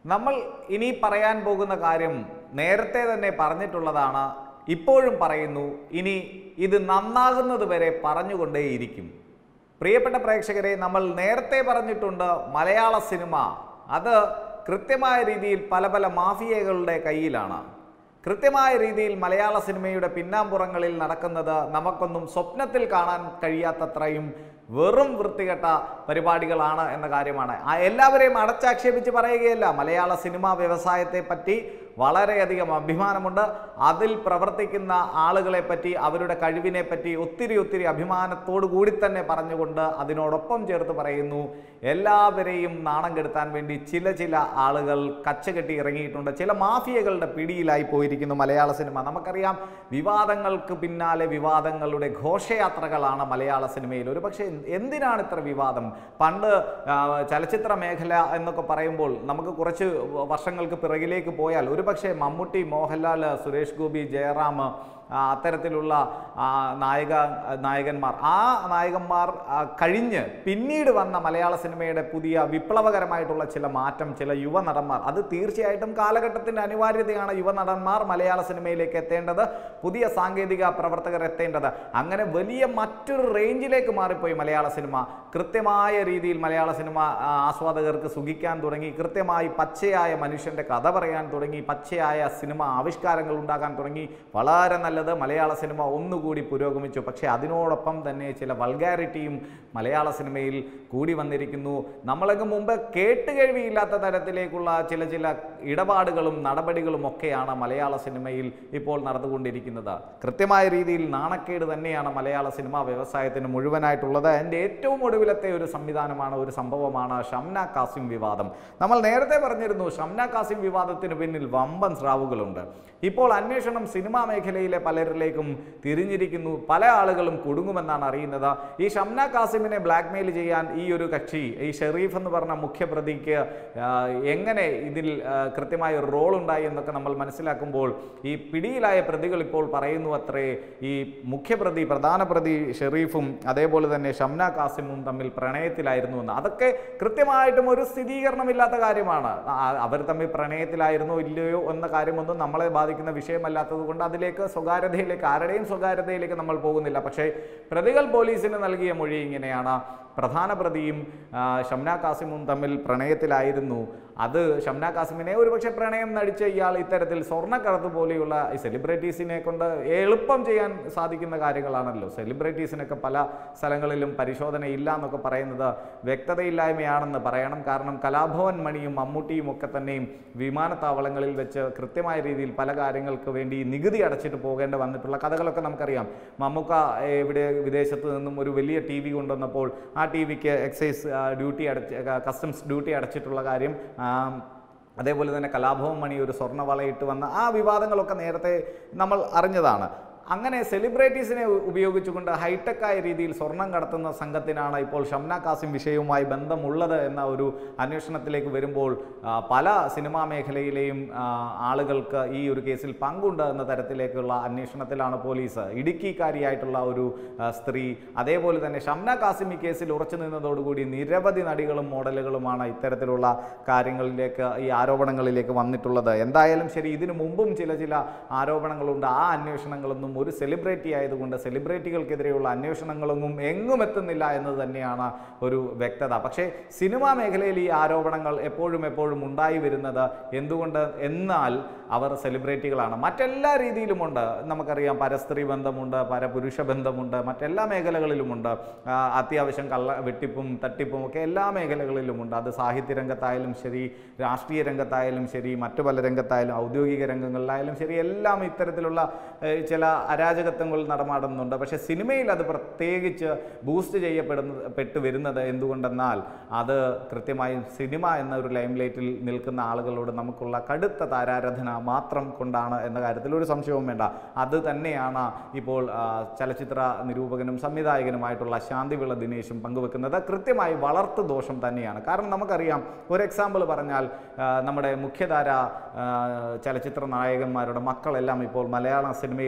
നമ്മൾ ഇനി പറയാൻ പോകുന്ന കാര്യം നേരത്തെ തന്നെ പറഞ്ഞിട്ടുള്ളതാണ് ഇപ്പോഴും പറയുന്നു ഇനി ഇത് നന്നാകുന്നത് വരെ പറഞ്ഞുകൊണ്ടേയിരിക്കും പ്രിയപ്പെട്ട പ്രേക്ഷകരെ നമ്മൾ നേരത്തെ പറഞ്ഞിട്ടുണ്ട് മലയാള സിനിമ അത് കൃത്യമായ രീതിയിൽ പല പല മാഫിയകളുടെ കയ്യിലാണ് കൃത്യമായ രീതിയിൽ മലയാള സിനിമയുടെ പിന്നാമ്പുറങ്ങളിൽ നടക്കുന്നത് നമുക്കൊന്നും സ്വപ്നത്തിൽ കാണാൻ കഴിയാത്തത്രയും വെറും വൃത്തികെട്ട പരിപാടികളാണ് എന്ന കാര്യമാണ് ആ എല്ലാവരെയും അടച്ചാക്ഷേപിച്ച് പറയുകയല്ല മലയാള സിനിമാ വ്യവസായത്തെ പറ്റി വളരെയധികം അഭിമാനമുണ്ട് അതിൽ പ്രവർത്തിക്കുന്ന ആളുകളെ പറ്റി അവരുടെ കഴിവിനെ പറ്റി ഒത്തിരി ഒത്തിരി അഭിമാനത്തോടു കൂടി തന്നെ പറഞ്ഞുകൊണ്ട് അതിനോടൊപ്പം ചേർത്ത് പറയുന്നു എല്ലാവരെയും നാണം കെടുത്താൻ വേണ്ടി ചില ചില ആളുകൾ കച്ചകെട്ടി ഇറങ്ങിയിട്ടുണ്ട് ചില മാഫിയകളുടെ പിടിയിലായി പോയിരിക്കുന്നു മലയാള സിനിമ നമുക്കറിയാം വിവാദങ്ങൾക്ക് പിന്നാലെ വിവാദങ്ങളുടെ ഘോഷയാത്രകളാണ് മലയാള സിനിമയിൽ ഒരു പക്ഷേ എന്തിനാണ് ഇത്ര വിവാദം പണ്ട് ആ, ചലച്ചിത്ര മേഖല എന്നൊക്കെ പറയുമ്പോൾ നമുക്ക് കുറച്ച് വർഷങ്ങൾക്ക് പിറകിലേക്ക് പോയാൽ ഒരു പക്ഷേ മമ്മൂട്ടി മോഹൻലാൽ സുരേഷ് ഗോപി ജയറാം ആ, അത്തരത്തിലുള്ള ആ, നായിക നായകന്മാർ ആ നായകന്മാർ ആ, കഴിഞ്ഞ് പിന്നീട് വന്ന മലയാള സിനിമയുടെ പുതിയ വിപ്ലവകരമായിട്ടുള്ള ചില മാറ്റം ചില യുവനടന്മാർ അത് തീർച്ചയായിട്ടും കാലഘട്ടത്തിൻ്റെ അനിവാര്യതയാണ് യുവനടന്മാർ മലയാള സിനിമയിലേക്ക് എത്തേണ്ടത് പുതിയ സാങ്കേതിക പ്രവർത്തകർ എത്തേണ്ടത് അങ്ങനെ വലിയ മറ്റൊരു റേഞ്ചിലേക്ക് മാറിപ്പോയി മലയാള സിനിമ കൃത്യമായ രീതിയിൽ മലയാള സിനിമ ആ, ആസ്വാദകർക്ക് സുഖിക്കാൻ തുടങ്ങി കൃത്യമായി പച്ചയായ മനുഷ്യൻ്റെ കഥ പറയാൻ തുടങ്ങി പച്ചയായ സിനിമ ആവിഷ്കാരങ്ങൾ ഉണ്ടാക്കാൻ തുടങ്ങി വളരെ നല്ലത് മലയാള സിനിമ ഒന്നുകൂടി പുരോഗമിച്ചു പക്ഷേ അതിനോടൊപ്പം തന്നെ ചില വൾഗാരിറ്റിയും മലയാള സിനിമയിൽ കൂടി വന്നിരിക്കുന്നു നമ്മളൊക്കെ മുമ്പ് കേട്ടുകേഴ്വിയില്ലാത്ത തരത്തിലേക്കുള്ള ചില ചില ഇടപാടുകളും നടപടികളും ഒക്കെയാണ് മലയാള സിനിമയിൽ ഇപ്പോൾ നടന്നുകൊണ്ടിരിക്കുന്നത് കൃത്യമായ രീതിയിൽ നാണക്കേട് തന്നെയാണ് മലയാള സിനിമാ വ്യവസായത്തിന് മുഴുവനായിട്ടുള്ളത് അതിൻ്റെ ഏറ്റവും ഒടുവിലത്തെ ഒരു സംവിധാനമാണ് ഒരു സംഭവമാണ് ഷംന കാസിം വിവാദം നമ്മൾ നേരത്തെ പറഞ്ഞിരുന്നു ഷംന കാസിം വിവാദത്തിന് പിന്നിൽ വമ്പൻ സ്രാവുകളുണ്ട് ഇപ്പോൾ അന്വേഷണം സിനിമാ മേഖലയിലെ പലരിലേക്കും തിരിഞ്ഞിരിക്കുന്നു പല ആളുകളും കുടുങ്ങുമെന്നാണ് അറിയുന്നത് ഈ ഷംന കാസിമിനെ ബ്ലാക്ക്മെയിൽ ചെയ്യാൻ ഈ ഒരു കക്ഷി ഈ ഷെറീഫ് എന്ന് പറഞ്ഞ മുഖ്യപ്രതിക്ക് ആ, എങ്ങനെ ഇതിൽ ആ, കൃത്യമായ ഒരു റോൾ ഉണ്ടായി എന്നൊക്കെ നമ്മൾ മനസ്സിലാക്കുമ്പോൾ ഈ പിടിയിലായ പ്രതികൾ ഇപ്പോൾ പറയുന്നു അത്രേ ഈ മുഖ്യപ്രതി പ്രധാന പ്രതി ഷെറീഫും അതേപോലെ തന്നെ ഷംന കാസിമും തമ്മിൽ പ്രണയത്തിലായിരുന്നു എന്ന് അതൊക്കെ കൃത്യമായിട്ടും ഒരു സ്ഥിരീകരണമില്ലാത്ത കാര്യമാണ് ആ- അവർ തമ്മിൽ പ്രണയത്തിലായിരുന്നോ ഇല്ലയോ എന്ന കാര്യമൊന്നും നമ്മളെ ബാധിക്കുന്ന വിഷയമല്ലാത്തത് കൊണ്ട് അതിലേക്ക് സ്വകാര്യതയിലേക്ക് ആരുടെയും സ്വകാര്യതയിലേക്ക് നമ്മൾ പോകുന്നില്ല പക്ഷേ പ്രതികൾ പോലീസിന് നൽകിയ മൊഴി ഇങ്ങനെയാണ് പ്രധാന പ്രതിയും ആ, ഷംന കാസിമും തമ്മിൽ പ്രണയത്തിലായിരുന്നു അത് ഷംന കാസിമിനെ ഒരുപക്ഷെ പ്രണയം നടിച്ച ഇയാൾ ഇത്തരത്തിൽ സ്വർണ്ണക്കടത്ത് പോലെയുള്ള ഈ സെലിബ്രിറ്റീസിനെ കൊണ്ട് എളുപ്പം ചെയ്യാൻ സാധിക്കുന്ന കാര്യങ്ങളാണല്ലോ സെലിബ്രിറ്റീസിനൊക്കെ പല സ്ഥലങ്ങളിലും പരിശോധന ഇല്ല എന്നൊക്കെ പറയുന്നത് വ്യക്തതയില്ലായ്മയാണെന്ന് പറയണം കാരണം കലാഭവൻ മണിയും മമ്മൂട്ടിയും ഒക്കെ തന്നെയും വിമാനത്താവളങ്ങളിൽ വെച്ച് കൃത്യമായ രീതിയിൽ പല കാര്യങ്ങൾക്ക് വേണ്ടി നികുതി അടച്ചിട്ട് പോകേണ്ട വന്നിട്ടുള്ള കഥകളൊക്കെ നമുക്കറിയാം മമ്മൂക്ക ഏഹ്, ഇവിടെ വിദേശത്ത് നിന്നും ഒരു വലിയ ടി വി കൊണ്ടുവന്നപ്പോൾ ആ ടി വിക്ക് എക്സൈസ് ആ, ഡ്യൂട്ടി അടച്ച് കസ്റ്റംസ് ഡ്യൂട്ടി അടച്ചിട്ടുള്ള കാര്യം ആ, അതേപോലെ തന്നെ കലാഭവൻ മണി ഒരു സ്വർണ്ണവളയിട്ട് വന്ന ആ വിവാദങ്ങളൊക്കെ നേരത്തെ നമ്മൾ അറിഞ്ഞതാണ് അങ്ങനെ സെലിബ്രിറ്റീസിനെ ഉ- ഉപയോഗിച്ചുകൊണ്ട് ഹൈടെക്കായ രീതിയിൽ സ്വർണം കടത്തുന്ന സംഘത്തിനാണ് ഇപ്പോൾ ഷംന കാസിം വിഷയവുമായി ബന്ധമുള്ളത് എന്ന ഒരു അന്വേഷണത്തിലേക്ക് വരുമ്പോൾ ആ, പല സിനിമാ മേഖലയിലെയും ആ, ആളുകൾക്ക് ഈ ഒരു കേസിൽ പങ്കുണ്ട് എന്ന തരത്തിലേക്കുള്ള അന്വേഷണത്തിലാണ് പോലീസ് ഇടുക്കിക്കാരിയായിട്ടുള്ള ഒരു ആ, സ്ത്രീ അതേപോലെ തന്നെ ഷംന കാസിം ഈ കേസിൽ ഉറച്ചു നിന്നതോടുകൂടി നിരവധി നടികളും മോഡലുകളുമാണ് ഇത്തരത്തിലുള്ള കാര്യങ്ങളിലേക്ക് ഈ ആരോപണങ്ങളിലേക്ക് വന്നിട്ടുള്ളത് എന്തായാലും ശരി ഇതിനു മുമ്പും ചില ചില ആരോപണങ്ങളുണ്ട് ആ അന്വേഷണങ്ങളൊന്നും ഒരു സെലിബ്രിറ്റി ആയതുകൊണ്ട് സെലിബ്രിറ്റികൾക്കെതിരെയുള്ള അന്വേഷണങ്ങളൊന്നും എങ്ങും എത്തുന്നില്ല എന്നത് തന്നെയാണ് ഒരു വ്യക്തത പക്ഷേ സിനിമാ മേഖലയിൽ ഈ ആരോപണങ്ങൾ എപ്പോഴും എപ്പോഴും ഉണ്ടായി വരുന്നത് എന്തുകൊണ്ട് എന്നാൽ അവർ സെലിബ്രിറ്റികളാണ് മറ്റെല്ലാ രീതിയിലുമുണ്ട് നമുക്കറിയാം പരസ്ത്രീ ബന്ധമുണ്ട് പരപുരുഷ ബന്ധമുണ്ട് മറ്റെല്ലാ മേഖലകളിലുമുണ്ട് ആ, അത്യാവശ്യം കള്ള വെട്ടിപ്പും തട്ടിപ്പും ഒക്കെ എല്ലാ മേഖലകളിലുമുണ്ട് അത് സാഹിത്യ രംഗത്തായാലും ശരി രാഷ്ട്രീയ രംഗത്തായാലും ശരി മറ്റു പല രംഗത്തായാലും ഔദ്യോഗിക രംഗങ്ങളിലായാലും ശരി എല്ലാം ഇത്തരത്തിലുള്ള ഏഹ്, ചില അരാജകത്വങ്ങൾ നടമാടുന്നുണ്ട് പക്ഷേ സിനിമയിൽ അത് പ്രത്യേകിച്ച് ബൂസ്റ്റ് ചെയ്യപ്പെടുന്നത് പെട്ട് വരുന്നത് എന്തുകൊണ്ടെന്നാൽ അത് കൃത്യമായും സിനിമ എന്ന ഒരു ലൈം ലൈറ്റിൽ നിൽക്കുന്ന ആളുകളോട് നമുക്കുള്ള കടുത്ത താരാരാധന മാത്രം കൊണ്ടാണ് എന്ന കാര്യത്തിൽ ഒരു സംശയവും വേണ്ട അത് തന്നെയാണ് ഇപ്പോൾ ആ, ചലച്ചിത്ര നിരൂപകനും സംവിധായകനുമായിട്ടുള്ള ശാന്തിവിള ദിനേശും പങ്കുവെക്കുന്നത് കൃത്യമായി വളർത്തു ദോഷം തന്നെയാണ് കാരണം നമുക്കറിയാം ഒരു എക്സാമ്പിൾ പറഞ്ഞാൽ ആ, നമ്മുടെ മുഖ്യധാര ആ, ചലച്ചിത്ര നായകന്മാരുടെ മക്കളെല്ലാം ഇപ്പോൾ മലയാള സിനിമയിൽ സജീവ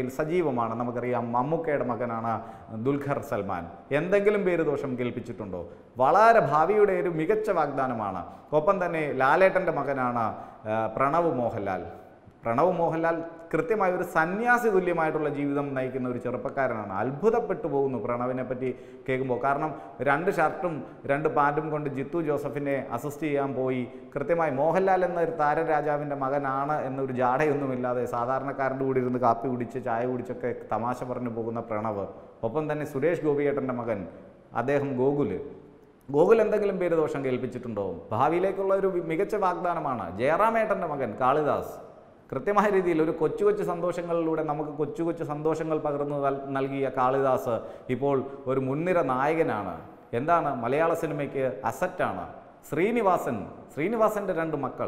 സജീവമാണ് നമുക്കറിയാം മമ്മൂക്കയുടെ മകനാണ് ദുൽഖർ സൽമാൻ എന്തെങ്കിലും പേര് ദോഷം കേൾപ്പിച്ചിട്ടുണ്ടോ വളരെ ഭാവിയുടെ ഒരു മികച്ച വാഗ്ദാനമാണ് ഒപ്പം തന്നെ ലാലേട്ടൻ്റെ മകനാണ് ആ, പ്രണവ് മോഹൻലാൽ പ്രണവ് മോഹൻലാൽ കൃത്യമായ ഒരു സന്യാസി തുല്യമായിട്ടുള്ള ജീവിതം നയിക്കുന്ന ഒരു ചെറുപ്പക്കാരനാണ് അത്ഭുതപ്പെട്ടു പോകുന്നു പ്രണവിനെ പറ്റി കേൾക്കുമ്പോൾ കാരണം രണ്ട് ഷർട്ടും രണ്ട് പാൻറ്റും കൊണ്ട് ജിത്തു ജോസഫിനെ അസിസ്റ്റ് ചെയ്യാൻ പോയി കൃത്യമായി മോഹൻലാൽ എന്ന ഒരു താരരാജാവിൻ്റെ മകനാണ് എന്നൊരു ജാടയൊന്നുമില്ലാതെ സാധാരണക്കാരൻ്റെ കൂടെ ഇരുന്ന് കാപ്പി കുടിച്ച് ചായ കുടിച്ചൊക്കെ തമാശ പറഞ്ഞു പോകുന്ന പ്രണവ് ഒപ്പം തന്നെ സുരേഷ് ഗോപിയേട്ടൻ്റെ മകൻ അദ്ദേഹം ഗോകുല് ഗോകുൽ എന്തെങ്കിലും പേര് ദോഷം കേൾപ്പിച്ചിട്ടുണ്ടോ ഭാവിയിലേക്കുള്ള ഒരു മികച്ച വാഗ്ദാനമാണ് ജയറാമേട്ടൻ്റെ മകൻ കാളിദാസ് കൃത്യമായ രീതിയിൽ ഒരു കൊച്ചു കൊച്ചു സന്തോഷങ്ങളിലൂടെ നമുക്ക് കൊച്ചു കൊച്ചു സന്തോഷങ്ങൾ പകർന്നു നൽ- നൽകിയ കാളിദാസ് ഇപ്പോൾ ഒരു മുൻനിര നായകനാണ് എന്താണ് മലയാള സിനിമയ്ക്ക് അസറ്റാണ് ശ്രീനിവാസൻ ശ്രീനിവാസൻ്റെ രണ്ട് മക്കൾ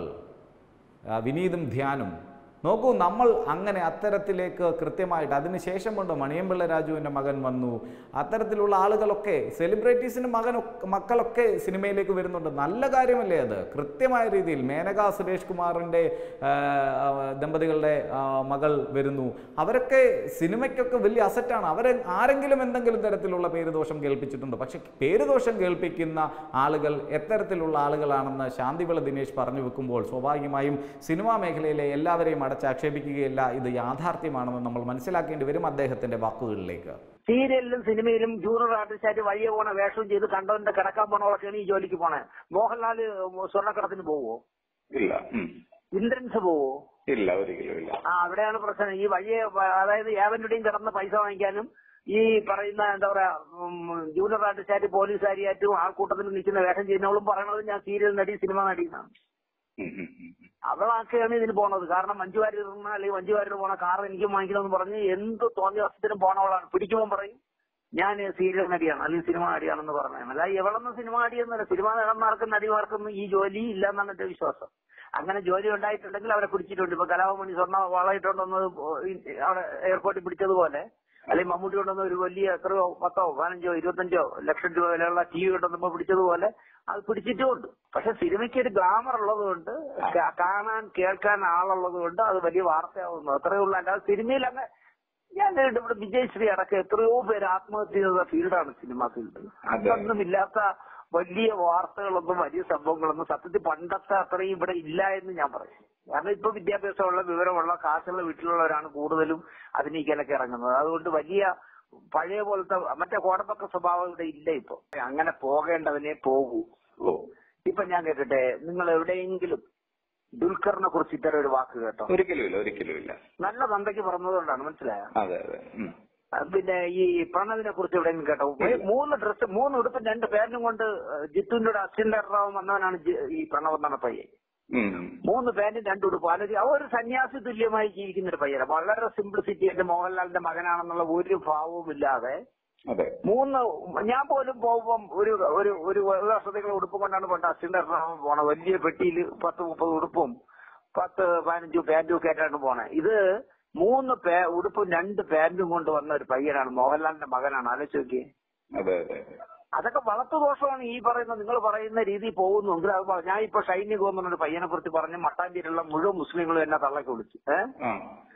ആ, വിനീതും ധ്യാനും നോക്കൂ നമ്മൾ അങ്ങനെ അത്തരത്തിലേക്ക് കൃത്യമായിട്ട് അതിനുശേഷം കൊണ്ട് മണിയമ്പിള്ള രാജുവിൻ്റെ മകൻ വന്നു അത്തരത്തിലുള്ള ആളുകളൊക്കെ സെലിബ്രിറ്റീസിൻ്റെ മകൻ മക്കളൊക്കെ സിനിമയിലേക്ക് വരുന്നുണ്ട് നല്ല കാര്യമല്ലേ അത് കൃത്യമായ രീതിയിൽ മേനക സുരേഷ് കുമാറിൻ്റെ ആ, ആ, ദമ്പതികളുടെ ആ, മകൾ വരുന്നു അവരൊക്കെ സിനിമയ്ക്കൊക്കെ വലിയ അസറ്റാണ് അവരെ ആരെങ്കിലും എന്തെങ്കിലും തരത്തിലുള്ള പേരുദോഷം കേൾപ്പിച്ചിട്ടുണ്ടോ പക്ഷെ പേരുദോഷം കേൾപ്പിക്കുന്ന ആളുകൾ എത്തരത്തിലുള്ള ആളുകളാണെന്ന് ശാന്തിവിള ദിനേശ് പറഞ്ഞു വെക്കുമ്പോൾ സ്വാഭാവികമായും സിനിമാ മേഖലയിലെ എല്ലാവരെയും അടച്ചാക്ഷേപിക്കുകയല്ല ഇത് യാഥാർത്ഥ്യമാണെന്ന് നമ്മൾ മനസ്സിലാക്കേണ്ടി വരും അദ്ദേഹത്തിന്റെ വാക്കുകളിലേക്ക് സീരിയലിലും സിനിമയിലും ജൂനിയർ ആർട്ടിസ്റ്റായിട്ട് വഴിയെ പോണ വേഷവും ചെയ്ത് കണ്ടവന്റെ കിടക്കാൻ പോണവളൊക്കെയാണ് ഈ ജോലിക്ക് പോണേ മോഹൻലാല് സ്വർണ്ണക്കടത്തിന് പോവോ ഇല്ല ഉം. ഇന്ദ്രൻസ് പോവോ ഇല്ല ഒരിക്കലും ഇല്ല ആ അവിടെയാണ് പ്രശ്നം ഈ വഴിയെ വ- അതായത് ഏവന്റെയും കിടന്ന് പൈസ വാങ്ങിക്കാനും ഈ പറയുന്ന എന്താ പറയാ ഉം, ജൂനിയർ ആർട്ടിസ്റ്റായിട്ട് പോലീസുകാരിയായിട്ടും ആൾക്കൂട്ടത്തിൽ നിൽക്കുന്ന വേഷം ചെയ്യുന്നവളും പറയണത് ഞാൻ സീരിയൽ നടി സിനിമ നടി എന്നാണ് ഉം, ഉം, ഉം. അവളാക്കെയാണ് ഇതിന് പോണത് കാരണം മഞ്ജു വാര്യർ ഇരുന്ന അല്ലെങ്കിൽ മഞ്ജു വാര്യർ പോണ കാർ എനിക്കും വാങ്ങിക്കണമെന്ന് പറഞ്ഞ് എന്ത് തോന്നിയ വർഷത്തിനും പോണവളാണ് പിടിക്കുമ്പോൾ പറയും ഞാൻ സീരിയൽ നടിയാണ് അല്ലെങ്കിൽ സിനിമ നടിയാണെന്ന് പറഞ്ഞാണ് അല്ല എവളൊന്നും സിനിമ നടിയെന്നല്ല സിനിമ നടന്മാർക്കും നടിമാർക്കൊന്നും ഈ ജോലി ഇല്ല എന്നാണ് എന്റെ വിശ്വാസം അങ്ങനെ ജോലി ഉണ്ടായിട്ടുണ്ടെങ്കിൽ അവരെ പിടിച്ചിട്ടുണ്ട് ഇപ്പൊ കലാഭമണി സ്വർണ്ണ വളയിട്ടുണ്ടെന്ന് അവിടെ എയർപോർട്ടിൽ പിടിച്ചതുപോലെ അല്ലെങ്കിൽ മമ്മൂട്ടി കൊണ്ടുവന്ന ഒരു വലിയ എത്രയോ പത്തോ പതിനഞ്ചോ ഇരുപത്തഞ്ചോ ലക്ഷം രൂപ വിലയുള്ള ടി വി കൊണ്ടുവന്നപ്പോ പിടിച്ചതുപോലെ അത് പിടിച്ചിട്ടുമുണ്ട് പക്ഷെ സിനിമയ്ക്ക് ഒരു ഗ്ലാമർ ഉള്ളത് കൊണ്ട് ക- കാണാൻ കേൾക്കാൻ ആളുള്ളത് കൊണ്ട് അത് വലിയ വാർത്തയാവുന്നു അത്രയേ ഉള്ളൂ അല്ലാതെ സിനിമയിൽ അങ്ങ് ഞാൻ കേട്ടിട്ട് ഇവിടെ വിജയശ്രീ അടക്കം എത്രയോ പേര് ആത്മഹത്യ ചെയ്ത ഫീൽഡാണ് സിനിമ ഫീൽഡ് അതെ. അതൊന്നും ഇല്ലാത്ത വലിയ വാർത്തകളൊന്നും വലിയ സംഭവങ്ങളൊന്നും സത്യത്തിൽ പണ്ടത്തെ അത്രയും ഇവിടെ ഇല്ല എന്ന് ഞാൻ പറയും കാരണം ഇപ്പൊ വിദ്യാഭ്യാസമുള്ള വിവരമുള്ള കാശുള്ള വീട്ടിലുള്ളവരാണ് കൂടുതലും അഭിനയിക്കാനൊക്കെ ഇറങ്ങുന്നത് അതുകൊണ്ട് വലിയ പഴയ പോലത്തെ മറ്റേ കോടമ്പക്ക സ്വഭാവം ഇവിടെ ഇല്ല ഇപ്പൊ അങ്ങനെ പോകേണ്ടതിനെ പോകൂ ഓ ഇപ്പൊ ഞാൻ കേട്ടെ നിങ്ങൾ എവിടെയെങ്കിലും ദുൽഖറിനെ കുറിച്ച് ഇത്തരം ഒരു വാക്ക് കേട്ടോ ഒരിക്കലും ഇല്ല ഒരിക്കലും ഇല്ല നല്ല തന്തയ്ക്ക് പറഞ്ഞതുകൊണ്ടാണ് മനസ്സിലായോ അതെ അതെ ഉം. ആ, പിന്നെ ഈ പ്രണവിനെ കുറിച്ച് എവിടെയെങ്കിലും കേട്ടോ ഇല്ല. മൂന്ന് ഡ്രസ് മൂന്ന് ഉടുപ്പും രണ്ട് പാന്റും കൊണ്ട് ജിത്തുവിന്റെ കൂടെ അസിസ്റ്റന്റ് ഡയറക്ടറാവും വന്നവനാണ് ജി- ഈ പ്രണവ് എന്നാണ് പയ്യൻ ഉം. മൂന്ന് പാന്റും രണ്ട് ഉടുപ്പും ആലോചിച്ച് അവ ഒരു സന്യാസി തുല്യമായി ജീവിക്കുന്ന ഒരു പയ്യനാണ് വളരെ സിംപ്ലിസിറ്റി എന്റെ മോഹൻലാലിന്റെ മകനാണെന്നുള്ള ഒരു ഭാവവും ഇല്ലാതെ അതെ മൂന്ന് ഞാൻ പോലും പോകുമ്പം ഒരു ഒരു ഒരു ഒരു വർഷത്തേക്കുള്ള ഉടുപ്പ് കൊണ്ടാണ് പണ്ട് അസിസ്റ്റന്റ് ഡയറക്ടറാവാൻ പോണത് വലിയ പെട്ടിയിൽ പത്ത് മുപ്പത് ഉടുപ്പും പത്ത് പതിനഞ്ച് പാന്റും ഒക്കെ ആയിട്ടാണ് പോണേ ഇത് മൂന്ന് പേ ഉടുപ്പും രണ്ട് പാന്റും കൊണ്ട് വന്ന ഒരു പയ്യനാണ് മോഹൻലാലിന്റെ മകനാണ് ആലോചിച്ച് നോക്കിയേ അതെ അതെ അതൊക്കെ വളർത്തു ദോഷമാണ് ഈ പറയുന്ന നിങ്ങൾ പറയുന്ന രീതി പോകുന്നു എങ്കിൽ അത് പറ- ഞാൻ ഇപ്പൊ ഷൈനി ഗോമെന്ന ഒരു പയ്യനെ കുറിച്ച് പറഞ്ഞ് മട്ടാഞ്ചേരിയിലുള്ള മുഴുവൻ മുസ്ലിങ്ങളും എന്നെ തള്ളക്കി വിളിച്ചു ഏഹ് ആ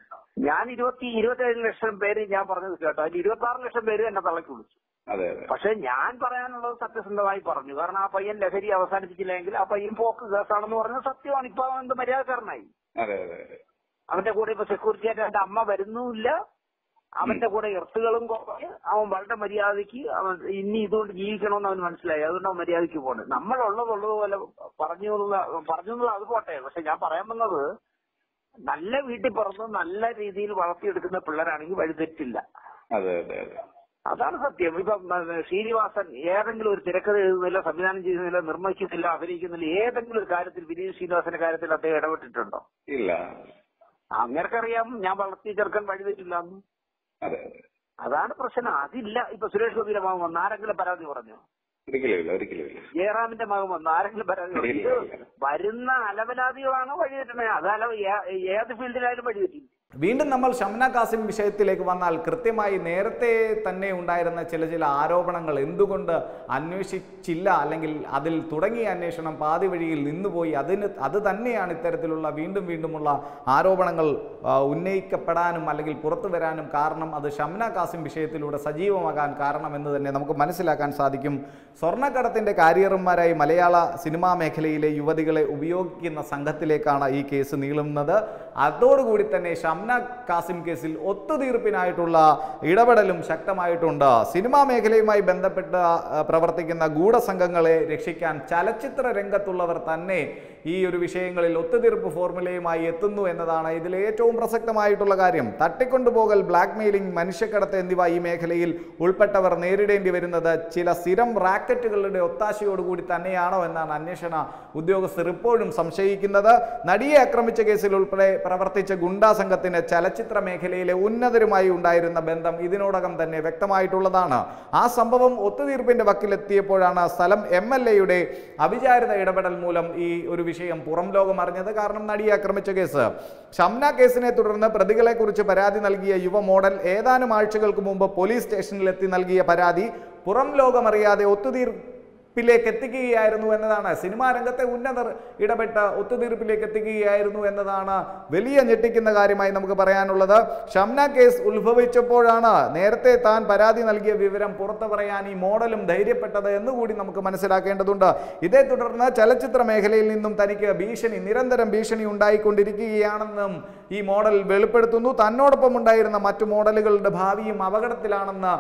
ഞാൻ ഇരുപത്തി ഇരുപത്തേഴ് ലക്ഷം പേര് ഞാൻ പറഞ്ഞത് കേട്ടോ അതിൽ ഇരുപത്തി ആറ് ലക്ഷം പേര് എന്നെ തള്ളക്കി വിളിച്ചു അതെ അതെ പക്ഷെ ഞാൻ പറയാനുള്ളത് സത്യസന്ധമായി പറഞ്ഞു കാരണം ആ പയ്യൻ ലഹരി അവസാനിപ്പിച്ചില്ലെങ്കിൽ ആ പയ്യൻ പോക്ക് കേസാണെന്ന് പറഞ്ഞത് സത്യമാണ് ഇപ്പൊ അവൻ എന്ത് മര്യാദക്കാരനായി അതെ അതെ അതെ അവന്റെ കൂടെ ഇപ്പൊ സെക്യൂരിറ്റി ആയിട്ട് അവന്റെ അമ്മ വരുന്നുമില്ല അവന്റെ കൂടെ ഇർത്തുകളും കുറഞ്ഞ് അവൻ വളരെ മര്യാദയ്ക്ക് അവൻ ഇനി ഇതുകൊണ്ട് ജീവിക്കണമെന്ന് അവന് മനസ്സിലായി അതുകൊണ്ട് അവൻ മര്യാദയ്ക്ക് പോണത് നമ്മളുള്ളതുള്ളതുപോലെ പറഞ്ഞു എന്നുള്ള- പറഞ്ഞു എന്നുള്ള അത് പോട്ടെ പക്ഷെ ഞാൻ പറയാൻ വന്നത് നല്ല വീട്ടിൽ പറന്ന് നല്ല രീതിയിൽ വളർത്തിയെടുക്കുന്ന പിള്ളേരാണെങ്കിൽ വഴിതെറ്റില്ല അതെ അതെ അതെ അതാണ് സത്യം ഇപ്പൊ ശ്രീനിവാസൻ ഏതെങ്കിലും ഒരു തിരക്കഥ എഴുതുന്നില്ല സംവിധാനം ചെയ്യുന്നില്ല നിർമ്മിക്കുന്നില്ല അഭിനയിക്കുന്നില്ല ഏതെങ്കിലും ഒരു കാര്യത്തിൽ വിനീത് ശ്രീനിവാസന്റെ കാര്യത്തിൽ അദ്ദേഹം ഇടപെട്ടിട്ടുണ്ടോ ഇല്ല അങ്ങനെക്കറിയാം ഞാൻ വളർത്തിയ ചെറുക്കൻ വഴിതെറ്റില്ല എന്ന് അതെ അതെ അതാണ് പ്രശ്നം അതില്ല ഇപ്പൊ സുരേഷ് ഗോപിയുടെ മകൻ വന്ന് ആരെങ്കിലും പരാതി പറഞ്ഞു ഒരിക്കലും ഇല്ല ഒരിക്കലും ഇല്ല ജയറാമിന്റെ മകൻ വന്ന് ആരെങ്കിലും പരാതി പറഞ്ഞു ഇത് വരുന്ന അലവലാദികളാണ് വഴിതെറ്റുന്നത് അത് അല ഏ- ഏത് ഫീൽഡിലായാലും വഴിതെറ്റി വീണ്ടും നമ്മൾ ഷംന കാസിം വിഷയത്തിലേക്ക് വന്നാൽ കൃത്യമായി നേരത്തെ തന്നെ ഉണ്ടായിരുന്ന ചില ചില ആരോപണങ്ങൾ എന്തുകൊണ്ട് അന്വേഷിച്ചില്ല അല്ലെങ്കിൽ അതിൽ തുടങ്ങിയ അന്വേഷണം പാതി വഴിയിൽ നിന്നുപോയി അതിന് അത് തന്നെയാണ് ഇത്തരത്തിലുള്ള വീണ്ടും വീണ്ടുമുള്ള ആരോപണങ്ങൾ ആ, ഉന്നയിക്കപ്പെടാനും അല്ലെങ്കിൽ പുറത്തു വരാനും കാരണം അത് ഷംന കാസിം വിഷയത്തിലൂടെ സജീവമാകാൻ കാരണമെന്ന് തന്നെ നമുക്ക് മനസ്സിലാക്കാൻ സാധിക്കും സ്വർണ്ണക്കടത്തിൻ്റെ കാരിയർമാരായി മലയാള സിനിമാ മേഖലയിലെ യുവതികളെ ഉപയോഗിക്കുന്ന സംഘത്തിലേക്കാണ് ഈ കേസ് നീളുന്നത് അതോടുകൂടി തന്നെ ഷംന കാസിം കേസിൽ ഒത്തുതീർപ്പിനായിട്ടുള്ള ഇടപെടലും ശക്തമായിട്ടുണ്ട് സിനിമാ മേഖലയുമായി ബന്ധപ്പെട്ട് ആ, പ്രവർത്തിക്കുന്ന ഗൂഢസംഘങ്ങളെ രക്ഷിക്കാൻ ചലച്ചിത്ര രംഗത്തുള്ളവർ തന്നെ ഈ ഒരു വിഷയങ്ങളിൽ ഒത്തുതീർപ്പ് ഫോർമുലയുമായി എത്തുന്നു എന്നതാണ് ഇതിൽ ഏറ്റവും പ്രസക്തമായിട്ടുള്ള കാര്യം തട്ടിക്കൊണ്ടുപോകൽ ബ്ലാക്ക് മെയിലിംഗ് മനുഷ്യക്കടത്ത് എന്നിവ ഈ മേഖലയിൽ ഉൾപ്പെട്ടവർ നേരിടേണ്ടി വരുന്നത് ചില സ്ഥിരം റാക്കറ്റുകളുടെ ഒത്താശയോടുകൂടി തന്നെയാണോ എന്നാണ് അന്വേഷണ ഉദ്യോഗസ്ഥർ ഇപ്പോഴും സംശയിക്കുന്നത് നടിയെ ആക്രമിച്ച കേസിൽ ഉൾപ്പെടെ പ്രവർത്തിച്ച ഗുണ്ടാ സംഘത്തിന് ചലച്ചിത്ര മേഖലയിലെ ഉന്നതരുമായി ഉണ്ടായിരുന്ന ബന്ധം ഇതിനോടകം തന്നെ വ്യക്തമായിട്ടുള്ളതാണ് ആ സംഭവം ഒത്തുതീർപ്പിന്റെ വക്കിലെത്തിയപ്പോഴാണ് സ്ഥലം എം എൽ എയുടെ അവിചാരിത ഇടപെടൽ മൂലം ഈ ഒരു വിഷയം പുറം ലോകം അറിഞ്ഞത് കാരണം നടിയെ ആക്രമിച്ച കേസ് ഷംന കേസിനെ തുടർന്ന് പ്രതികളെ കുറിച്ച് പരാതി നൽകിയ യുവ മോഡൽ ഏതാനും ആഴ്ചകൾക്ക് മുമ്പ് പോലീസ് സ്റ്റേഷനിലെത്തി നൽകിയ പരാതി പുറം ലോകമറിയാതെ ഒത്തുതീർപ്പിലേക്ക് എത്തിക്കുകയായിരുന്നു എന്നതാണ് സിനിമാ രംഗത്തെ ഉന്നതർ ഇടപെട്ട് ഒത്തുതീർപ്പിലേക്ക് എത്തിക്കുകയായിരുന്നു എന്നതാണ് വലിയ ഞെട്ടിക്കുന്ന കാര്യമായി നമുക്ക് പറയാനുള്ളത് ഷംന കേസ് ഉത്ഭവിച്ചപ്പോഴാണ് നേരത്തെ താൻ പരാതി നൽകിയ വിവരം പുറത്തു പറയാൻ ഈ മോഡലും ധൈര്യപ്പെട്ടത് എന്നുകൂടി നമുക്ക് മനസ്സിലാക്കേണ്ടതുണ്ട് ഇതേ തുടർന്ന് ചലച്ചിത്ര മേഖലയിൽ നിന്നും തനിക്ക് ഭീഷണി നിരന്തരം ഭീഷണി ഉണ്ടായിക്കൊണ്ടിരിക്കുകയാണെന്നും ഈ മോഡൽ വെളിപ്പെടുത്തുന്നു തന്നോടൊപ്പം ഉണ്ടായിരുന്ന മറ്റു മോഡലുകളുടെ ഭാവിയും അപകടത്തിലാണെന്ന്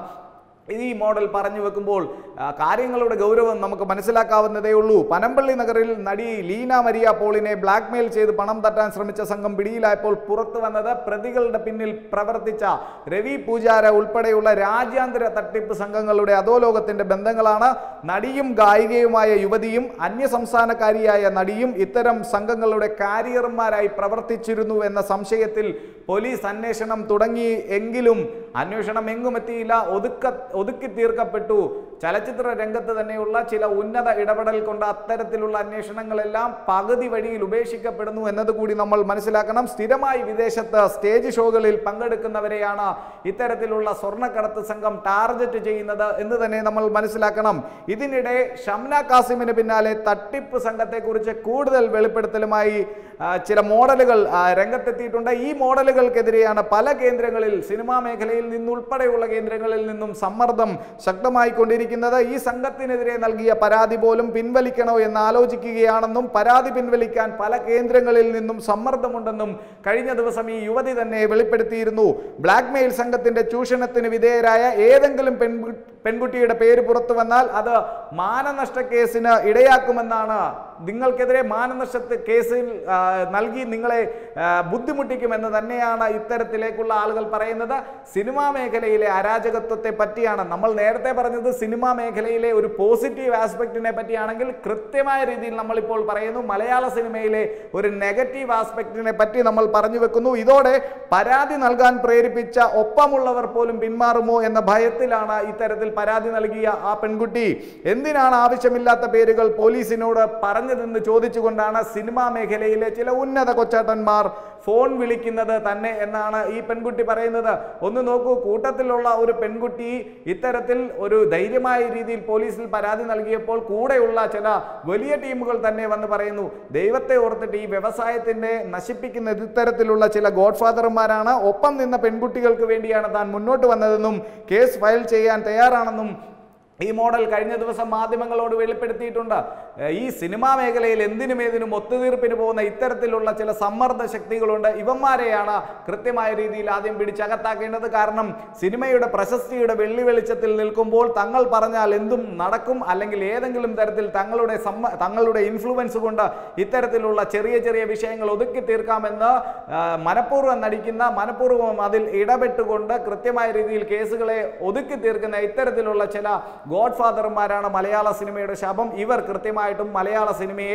ഈ മോഡൽ പറഞ്ഞു വെക്കുമ്പോൾ ആ, കാര്യങ്ങളുടെ ഗൗരവം നമുക്ക് മനസ്സിലാക്കാവുന്നതേ ഉള്ളൂ പനമ്പള്ളി നഗറിൽ നടി ലീന മരിയ പോളിനെ ബ്ലാക്ക്മെയിൽ ചെയ്ത് പണം തട്ടാൻ ശ്രമിച്ച സംഘം പിടിയിലായപ്പോൾ പുറത്തു വന്നത് പ്രതികളുടെ പിന്നിൽ പ്രവർത്തിച്ച രവി പൂജാര ഉൾപ്പെടെയുള്ള രാജ്യാന്തര തട്ടിപ്പ് സംഘങ്ങളുടെ അധോലോകത്തിന്റെ ബന്ധങ്ങളാണ് നടിയും ഗായികയുമായ യുവതിയും അന്യസംസ്ഥാനക്കാരിയായ നടിയും ഇത്തരം സംഘങ്ങളുടെ കാരിയർമാരായി പ്രവർത്തിച്ചിരുന്നു എന്ന സംശയത്തിൽ പോലീസ് അന്വേഷണം തുടങ്ങി എങ്കിലും അന്വേഷണം എങ്ങും എത്തിയില്ല ഒതുക്ക ഒതുക്കി തീർക്കപ്പെട്ടു ചലച്ചിത്ര രംഗത്ത് തന്നെയുള്ള ചില ഉന്നത ഇടപെടൽ കൊണ്ട് അത്തരത്തിലുള്ള അന്വേഷണങ്ങളെല്ലാം പകുതി വഴിയിൽ ഉപേക്ഷിക്കപ്പെടുന്നു എന്നത് കൂടി നമ്മൾ മനസ്സിലാക്കണം സ്ഥിരമായി വിദേശത്ത് സ്റ്റേജ് ഷോകളിൽ പങ്കെടുക്കുന്നവരെയാണ് ഇത്തരത്തിലുള്ള സ്വർണ്ണക്കടത്ത് സംഘം ടാർഗറ്റ് ചെയ്യുന്നത് എന്ന് തന്നെ നമ്മൾ മനസ്സിലാക്കണം ഇതിനിടെ ഷംന കാസിമിന് പിന്നാലെ തട്ടിപ്പ് സംഘത്തെക്കുറിച്ച് കൂടുതൽ വെളിപ്പെടുത്തലുമായി ആ, ചില മോഡലുകൾ ആ, രംഗത്തെത്തിയിട്ടുണ്ട് ഈ മോഡലുകൾക്കെതിരെയാണ് പല കേന്ദ്രങ്ങളിൽ സിനിമാ മേഖലയിൽ നിന്നുൾപ്പെടെയുള്ള കേന്ദ്രങ്ങളിൽ നിന്നും സമ്മർദ്ദം ശക്തമായിക്കൊണ്ടിരിക്കുന്നത് ഈ സംഘത്തിനെതിരെ നൽകിയ പരാതി പോലും പിൻവലിക്കണോ എന്ന് ആലോചിക്കുകയാണെന്നും പരാതി പിൻവലിക്കാൻ പല കേന്ദ്രങ്ങളിൽ നിന്നും സമ്മർദ്ദമുണ്ടെന്നും കഴിഞ്ഞ ദിവസം ഈ യുവതി തന്നെ വെളിപ്പെടുത്തിയിരുന്നു ബ്ലാക്ക് മെയിൽ സംഘത്തിന്റെ ചൂഷണത്തിന് വിധേയരായ ഏതെങ്കിലും പെൺകു പെൺകുട്ടിയുടെ പേര് പുറത്തു വന്നാൽ അത് മാനനഷ്ട കേസിന് ഇടയാക്കുമെന്നാണ് നിങ്ങൾക്കെതിരെ മാനനഷ്ട കേസിൽ ആ, നൽകി നിങ്ങളെ ആ, ബുദ്ധിമുട്ടിക്കുമെന്ന് തന്നെയാണ് ഇത്തരത്തിലേക്കുള്ള ആളുകൾ പറയുന്നത് സിനിമാ മേഖലയിലെ അരാജകത്വത്തെ പറ്റിയാണ് നമ്മൾ നേരത്തെ പറഞ്ഞത് സിനിമാ മേഖലയിലെ ഒരു പോസിറ്റീവ് ആസ്പെക്റ്റിനെ പറ്റിയാണെങ്കിൽ കൃത്യമായ രീതിയിൽ നമ്മളിപ്പോൾ പറയുന്നു മലയാള സിനിമയിലെ ഒരു നെഗറ്റീവ് ആസ്പെക്റ്റിനെ പറ്റി നമ്മൾ പറഞ്ഞു വെക്കുന്നു ഇതോടെ പരാതി നൽകാൻ പ്രേരിപ്പിച്ച ഒപ്പമുള്ളവർ പോലും പിന്മാറുമോ എന്ന ഭയത്തിലാണ് ഇത്തരത്തിൽ പരാതി നൽകിയ ആ പെൺകുട്ടി എന്തിനാണ് ആവശ്യമില്ലാത്ത പേരുകൾ പോലീസിനോട് പറഞ്ഞതെന്ന് ചോദിച്ചുകൊണ്ടാണ് സിനിമാ മേഖലയിലെ ചില ഉന്നത കൊച്ചാട്ടന്മാർ ഫോൺ വിളിക്കുന്നത് തന്നെ എന്നാണ് ഈ പെൺകുട്ടി പറയുന്നത് ഒന്ന് നോക്കൂ കൂട്ടത്തിലുള്ള ഒരു പെൺകുട്ടി ഇത്തരത്തിൽ ഒരു ധൈര്യമായ രീതിയിൽ പോലീസിൽ പരാതി നൽകിയപ്പോൾ കൂടെയുള്ള ചില വലിയ ടീമുകൾ തന്നെ വന്ന് പറയുന്നു ദൈവത്തെ ഓർത്തിട്ട് ഈ വ്യവസായത്തിൻ്റെ നശിപ്പിക്കുന്ന ഇത്തരത്തിലുള്ള ചില ഗോഡ് ഫാദർമാരാണ് ഒപ്പം നിന്ന പെൺകുട്ടികൾക്ക് വേണ്ടിയാണ് താൻ മുന്നോട്ട് വന്നതെന്നും കേസ് ഫയൽ ചെയ്യാൻ തയ്യാറാണെന്നും ഈ മോഡൽ കഴിഞ്ഞ ദിവസം മാധ്യമങ്ങളോട് വെളിപ്പെടുത്തിയിട്ടുണ്ട് ഏഹ് ഈ സിനിമാ മേഖലയിൽ എന്തിനും ഏതിനും ഒത്തുതീർപ്പിന് പോകുന്ന ഇത്തരത്തിലുള്ള ചില സമ്മർദ്ദ ശക്തികളുണ്ട് ഇവന്മാരെയാണ് കൃത്യമായ രീതിയിൽ ആദ്യം പിടിച്ചകത്താക്കേണ്ടത് കാരണം സിനിമയുടെ പ്രശസ്തിയുടെ വെള്ളി വെളിച്ചത്തിൽ നിൽക്കുമ്പോൾ തങ്ങൾ പറഞ്ഞാൽ എന്തും നടക്കും അല്ലെങ്കിൽ ഏതെങ്കിലും തരത്തിൽ തങ്ങളുടെ സമ്മ തങ്ങളുടെ ഇൻഫ്ലുവൻസ് കൊണ്ട് ഇത്തരത്തിലുള്ള ചെറിയ ചെറിയ വിഷയങ്ങൾ ഒതുക്കി തീർക്കാമെന്ന് ആ, മനഃപൂർവ്വം നടിക്കുന്ന മനഃപൂർവ്വം അതിൽ ഇടപെട്ടുകൊണ്ട് കൃത്യമായ രീതിയിൽ കേസുകളെ ഒതുക്കി തീർക്കുന്ന ഇത്തരത്തിലുള്ള ചില ഗോഡ് ഫാദർമാരാണ് മലയാള സിനിമയുടെ ശാപം ഇവർ കൃത്യമായിട്ടും മലയാള സിനിമയെ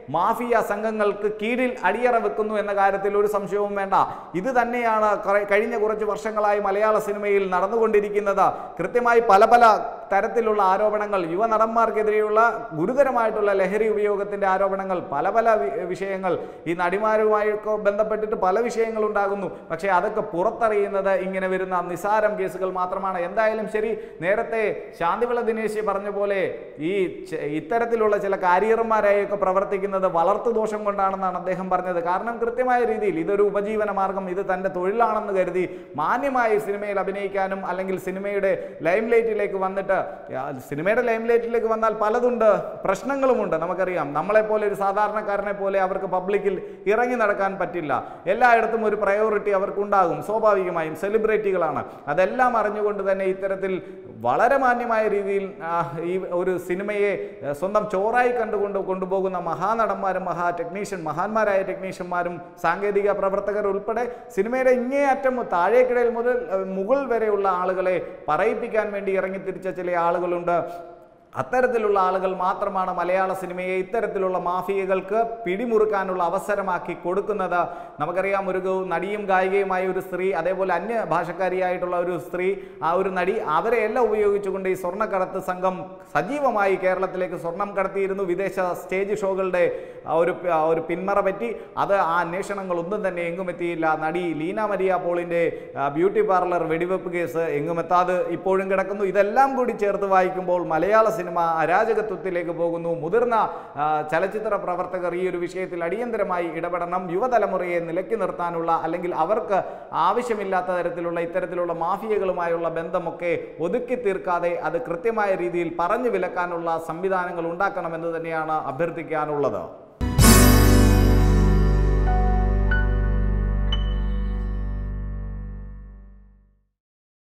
മാഫിയ സംഘങ്ങൾക്ക് കീഴിൽ അടിയറ വെക്കുന്നു എന്ന കാര്യത്തിൽ ഒരു സംശയവും വേണ്ട ഇത് തന്നെയാണ് കുറെ- കഴിഞ്ഞ കുറച്ച് വർഷങ്ങളായി മലയാള സിനിമയിൽ നടന്നുകൊണ്ടിരിക്കുന്നത് കൃത്യമായി പല പല തരത്തിലുള്ള ആരോപണങ്ങൾ യുവനടന്മാർക്കെതിരെയുള്ള ഗുരുതരമായിട്ടുള്ള ലഹരി ഉപയോഗത്തിന്റെ ആരോപണങ്ങൾ പല പല വി- വിഷയങ്ങൾ ഈ നടിമാരുമായൊക്കെ ബന്ധപ്പെട്ടിട്ട് പല വിഷയങ്ങൾ ഉണ്ടാകുന്നു പക്ഷേ അതൊക്കെ പുറത്തറിയുന്നത് ഇങ്ങനെ വരുന്ന നിസാരം കേസുകൾ മാത്രമാണ് എന്തായാലും ശരി നേരത്തെ ശാന്തിവിള ദിനേശ് പറഞ്ഞ പോലെ ഈ ച- ഇത്തരത്തിലുള്ള ചില കാരിയർമാരായൊക്കെ പ്രവർത്തിക്കുന്നത് വളർത്തു ദോഷം കൊണ്ടാണെന്നാണ് അദ്ദേഹം പറഞ്ഞത് കാരണം കൃത്യമായ രീതിയിൽ ഇതൊരു ഉപജീവന മാർഗം ഇത് തൻ്റെ തൊഴിലാണെന്ന് കരുതി മാന്യമായി സിനിമയിൽ അഭിനയിക്കാനും അല്ലെങ്കിൽ സിനിമയുടെ ലൈം ലൈറ്റിലേക്ക് വന്നിട്ട് ആ, സിനിമയുടെ ലൈം ലൈറ്റിലേക്ക് വന്നാൽ പലതുണ്ട് പ്രശ്നങ്ങളുമുണ്ട് നമുക്കറിയാം നമ്മളെപ്പോലെ ഒരു സാധാരണക്കാരനെ പോലെ അവർക്ക് പബ്ലിക്കിൽ ഇറങ്ങി നടക്കാൻ പറ്റില്ല എല്ലായിടത്തും ഒരു പ്രയോറിറ്റി അവർക്കുണ്ടാകും സ്വാഭാവികമായും സെലിബ്രിറ്റികളാണ് അതെല്ലാം അറിഞ്ഞുകൊണ്ട് തന്നെ ഇത്തരത്തിൽ വളരെ മാന്യമായ രീതിയിൽ ആ, ഈ ഒരു സിനിമയെ ആ, സ്വന്തം ചോറായി കണ്ടുകൊണ്ട് കൊണ്ടുപോകുന്ന മഹാനടന്മാരും മഹാ ടെക്നീഷ്യൻ മഹാന്മാരായ ടെക്നീഷ്യന്മാരും സാങ്കേതിക പ്രവർത്തകർ ഉൾപ്പെടെ സിനിമയുടെ ഇങ്ങേ അറ്റം താഴേക്കിടയിൽ മുതൽ ആ, മുകൾ വരെയുള്ള ആളുകളെ പറയിപ്പിക്കാൻ വേണ്ടി ഇറങ്ങിത്തിരിച്ച ചില ആളുകളുണ്ട് അത്തരത്തിലുള്ള ആളുകൾ മാത്രമാണ് മലയാള സിനിമയെ ഇത്തരത്തിലുള്ള മാഫിയകൾക്ക് പിടിമുറുക്കാനുള്ള അവസരമാക്കി കൊടുക്കുന്നത് നമുക്കറിയാം ഒരു ഗ- നടിയും ഗായികയുമായ ഒരു സ്ത്രീ അതേപോലെ അന്യ ഭാഷക്കാരിയായിട്ടുള്ള ഒരു സ്ത്രീ ആ ഒരു നടി അവരെ എല്ലാം ഉപയോഗിച്ചുകൊണ്ട് ഈ സ്വർണ്ണക്കടത്ത് സംഘം സജീവമായി കേരളത്തിലേക്ക് സ്വർണം കടത്തിയിരുന്നു വിദേശ സ്റ്റേജ് ഷോകളുടെ ആ ഒരു പ- ആ ഒരു പിന്മറ പറ്റി അത് ആ അന്വേഷണങ്ങൾ ഒന്നും തന്നെ എങ്ങും എത്തിയില്ല നടി ലീന മരിയ പോളിന്റെ ആ, ബ്യൂട്ടി പാർലർ വെടിവെപ്പ് കേസ് എങ്ങും എത്താതെ ഇപ്പോഴും കിടക്കുന്നു ഇതെല്ലാം കൂടി ചേർത്ത് വായിക്കുമ്പോൾ മലയാള സിനിമ അരാജകത്വത്തിലേക്ക് പോകുന്നു മുതിർന്ന ആ, ചലച്ചിത്ര പ്രവർത്തകർ ഈ ഒരു വിഷയത്തിൽ അടിയന്തരമായി ഇടപെടണം യുവതലമുറയെ നിലയ്ക്ക് നിർത്താനുള്ള അല്ലെങ്കിൽ അവർക്ക് ആവശ്യമില്ലാത്ത തരത്തിലുള്ള ഇത്തരത്തിലുള്ള മാഫിയകളുമായുള്ള ബന്ധമൊക്കെ ഒതുക്കി തീർക്കാതെ അത് കൃത്യമായ രീതിയിൽ പറഞ്ഞു വിലക്കാനുള്ള സംവിധാനങ്ങൾ ഉണ്ടാക്കണമെന്ന് തന്നെയാണ് അഭ്യർത്ഥിക്കാനുള്ളത്